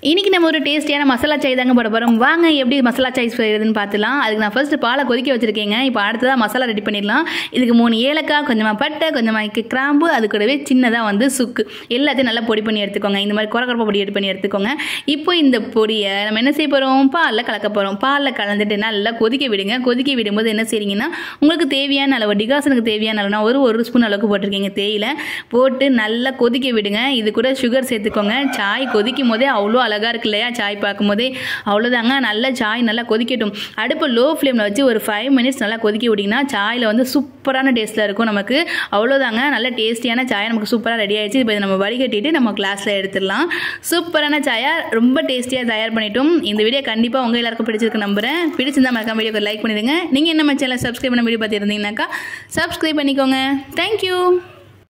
இன்றைக்கி நம்ம ஒரு டேஸ்டியான மசாலா சாய் தாங்க போட போகிறோம் வாங்க எப்படி மசாலா சாய் செய்யறதுன்னு பார்த்துலாம் அதுக்கு நான் ஃபர்ஸ்ட் பாலை கொதிக்க வச்சுருக்கேங்க இப்போ அடுத்ததாக மசாலா ரெடி பண்ணிடலாம் இதுக்கு மூணு ஏலக்காய் கொஞ்சமாக பட்டை கொஞ்சமாக கிராம்பு அது கூடவே சின்னதாக வந்து சுக்கு எல்லாத்தையும் நல்லா பொடி பண்ணி எடுத்துக்கோங்க இந்த மாதிரி குறக்குறப்ப பொடி எடுத்து பண்ணி எடுத்துக்கோங்க இப்போ இந்த பொடியை நம்ம என்ன செய்ய போகிறோம் பாலில் கலக்க போகிறோம் பாலில் கலந்துட்டு நல்லா கொதிக்க விடுங்க கொதிக்க விடும்போது என்ன செய்றீங்கன்னா உங்களுக்கு தேவையான அளவு டிகாசனுக்கு தேவையான அளவுனா ஒரு ஒரு ஸ்பூன் அளவுக்கு போட்டிருக்கீங்க தேயில போட்டு நல்லா கொதிக்க விடுங்க இது கூட சுகர் சேர்த்துக்கோங்க சாய் கொதிக்கும் போதே அவ்வளோ அழகாக இருக்கு இல்லையா சாய் பார்க்கும்போதே அவ்வளோதாங்க நல்லா சாய் நல்லா கொதிக்கட்டும் அடுப்பு லோ ஃப்ளேமில் வச்சு ஒரு ஃபைவ் மினிட்ஸ் நல்லா கொதிக்க விட்டிங்கன்னா சாயில் வந்து சூப்பரான டேஸ்ட்டில் இருக்கும் நமக்கு அவ்வளோதாங்க நல்ல டேஸ்டியான சாய் நமக்கு சூப்பராக ரெடி ஆயிடுச்சு இப்போ இதை நம்ம வடிகட்டிட்டு நம்ம கிளாஸில் எடுத்துடலாம் சூப்பரான சாயா ரொம்ப டேஸ்டியாக தயார் பண்ணிட்டோம் இந்த வீடியோ கண்டிப்பாக உங்கள் எல்லாருக்கும் பிடிச்சிருக்கு நம்புறேன் பிடிச்சிருந்தா மறக்காம வீடியோக்கு லைக் பண்ணிடுங்க நீங்கள் என்ன சேனல் சப்ஸ்கிரைப் பண்ண வீடியோ பார்த்துருந்தீங்கன்னாக்கா சப்ஸ்கிரைப் பண்ணிக்கோங்க தேங்க்யூ